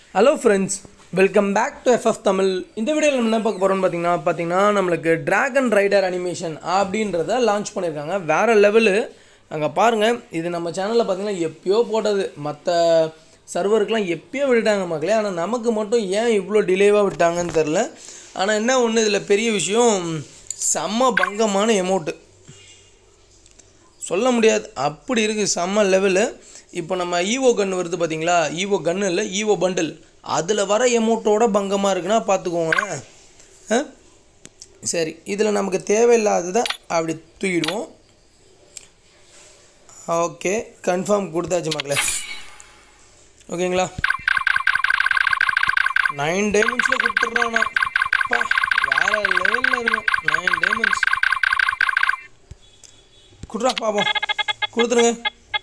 Hello friends welcome back to FF Tamil இந்த வீடியோவில் நம்ம என்ன பார்க்க போகிறோம்னு பார்த்தீங்கன்னா பார்த்தீங்கன்னா நம்மளுக்கு டிராகன் ரைடர் அனிமேஷன் அப்படின்றத லான்ச் பண்ணியிருக்காங்க வேறு லெவலு அங்கே பாருங்கள் இது நம்ம சேனலில் பார்த்தீங்கன்னா எப்பயோ போட்டது மற்ற சர்வருக்கெலாம் எப்பயோ விட்டுட்டாங்க மக்களே ஆனால் நமக்கு மட்டும் ஏன் இவ்வளோ டிலேவாக விட்டாங்கன்னு தெரில ஆனால் என்ன ஒன்று இதில் பெரிய விஷயம் செம்ம பங்கமான எமௌண்ட்டு சொல்ல முடியாது அப்படி இருக்குது செம்ம லெவலு இப்போ நம்ம ஈவோ கன் வருது பார்த்தீங்களா ஈவோ கன் இல்லை ஈவோ பண்டில் அதில் வர எமௌண்ட்டோட பங்கமாக இருக்குன்னா பார்த்துக்கோங்களேன் ஆ? சரி இதில் நமக்கு தேவையில்லாததை அப்படி தூக்கிடுவோம் ஓகே கன்ஃபார்ம் கொடுத்தாச்சு மக்களே ஓகேங்களா நைன் டைமண்ட்ஸில் கொடுத்துட்றானா வேறு லெவலில் இருக்கும் நைன் டைமண்ட்ஸ் குட்ரா பாப்போம் கொடுத்துருங்க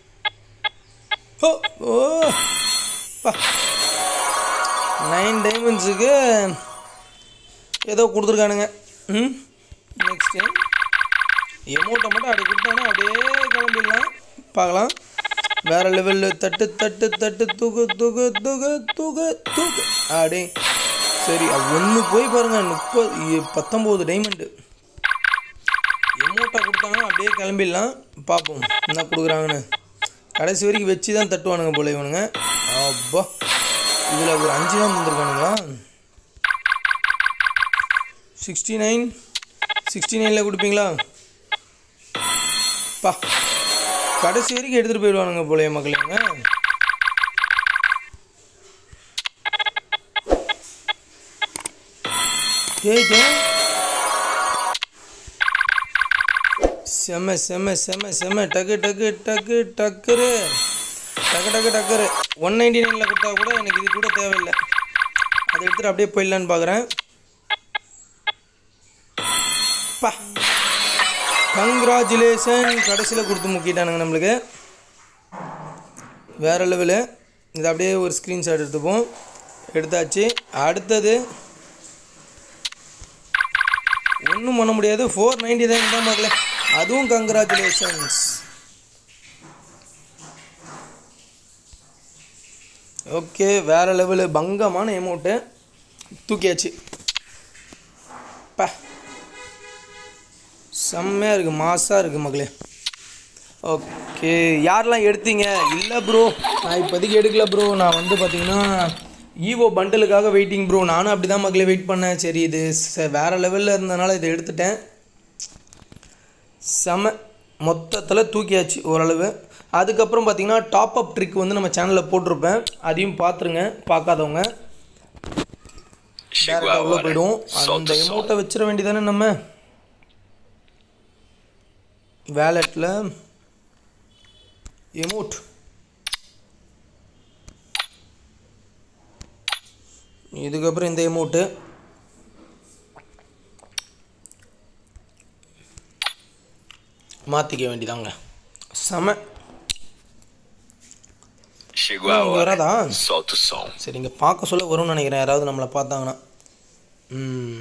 ஓ ஓ பா நைன் டைமண்ட்ஸுக்கு ஏதோ கொடுத்துருக்கானுங்க ம் நெக்ஸ்ட் டைம் எமௌண்ட்டை மட்டும் அப்படி கொடுத்தாங்கன்னா அப்படியே கிளம்பிடலாம் பார்க்கலாம் வேறு லெவலில் தட்டு தட்டு தட்டு தூக்கு தூக்கு தூக்கு தூக்கு தூக்கு அப்படி சரி ஒன்று போய் பாருங்கள் முப்பது இ- பத்தொம்போது டைமண்டு எமௌண்ட்டை கொடுத்தாங்கன்னா அப்படியே கிளம்பிடலாம் பார்ப்போம் என்ன கொடுக்குறாங்கன்னு கடைசி வரைக்கும் வச்சு தான் தட்டுவானுங்க போல இவனுங்க அப்பா இதில் ஒரு அஞ்சு தான் தந்துருக்கானுங்களா சிக்ஸ்டி நைன் சிக்ஸ்டி நைனில் கொடுப்பீங்களா பா கடைசி வரைக்கும் எடுத்துகிட்டு போயிடுவானுங்க போலைய மக்கள் இவங்க டேய் டேய் செம செம செம செம டக்கு டக்கு டக்கு டக்குரு டக்கு டக்கு டக்குரு ஒன் நைன்டி நைனில் கொடுத்தா கூட எனக்கு இது கூட தேவையில்லை அதை எடுத்துகிட்டு அப்படியே போயிடலான்னு பார்க்குறேன் பா கங்க்ராச்சுலேஷன் கடைசியில் கொடுத்து முக்கிட்டானுங்க நம்மளுக்கு வேறு லெவலு இது அப்படியே ஒரு ஸ்க்ரீன்ஷாட் எடுத்துப்போம் எடுத்தாச்சு அடுத்தது ஒன்றும் பண்ண முடியாது ஃபோர் நைன்டி தான் தான் மக்களே அதுவும் கங்க்ராச்சுலேஷன்ஸ் ஓகே வேறு லெவலு பங்கமான எமௌண்ட்டு தூக்கியாச்சு பா செம்மையாக இருக்குது மாசாக இருக்குது மக்களே ஓகே யாரெல்லாம் எடுத்தீங்க இல்லை ப்ரோ நான் இப்போதைக்கு எடுக்கல ப்ரோ நான் வந்து பார்த்தீங்கன்னா ஈவோ பண்டலுக்காக வெயிட்டிங் ப்ரோ நானும் அப்படி தான் மக்களே வெயிட் பண்ணேன் சரி இது ச- வேற லெவலில் இருந்தனால இதை எடுத்துட்டேன் செம மொத்தத்தில் தூக்கியாச்சு ஓரளவு அதுக்கப்புறம் பார்த்தீங்கன்னா டாப் அப் ட்ரிக் வந்து நம்ம சேனலில் போட்டிருப்பேன் அதையும் பார்த்துருங்க பார்க்காதவங்க Chegou a டேரெக்டாக உள்ளே hora. போயிடுவோம் Solta அந்த o som. எமௌண்ட்டை வச்சிட வேண்டியதானே நம்ம வேலெட்டில் எமௌண்ட் இதுக்கப்புறம் இந்த எமௌண்ட்டு மாற்றிக்க வேண்டியதாங்க செம Chegou a Não, hora. agora dá. Solta o som. சரி இங்கே பார்க்க சொல்ல வரும்னு நினைக்கிறேன் யாராவது நம்மளை பார்த்தாங்கன்னா ம்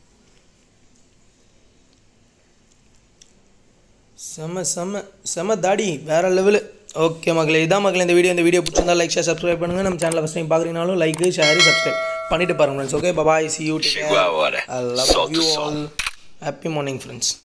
செம செம செம தாடி வேற லெவலு ஓகே மகளே இதான் மகளே இந்த வீடியோ இந்த வீடியோ பிடிச்சிருந்தா லைக் ஷேர் சப்ஸ்கிரைப் பண்ணுங்கள் நம்ம சேனலை ஃபஸ்ட் டைம் பார்க்குறீங்கனாலும் லைக் ஷேர் சப்ஸ்கிரைப் பண்ணிட்டு பாருங்க friends okay bye see you Chegou a hora. I love Solta you o som. All happy morning friends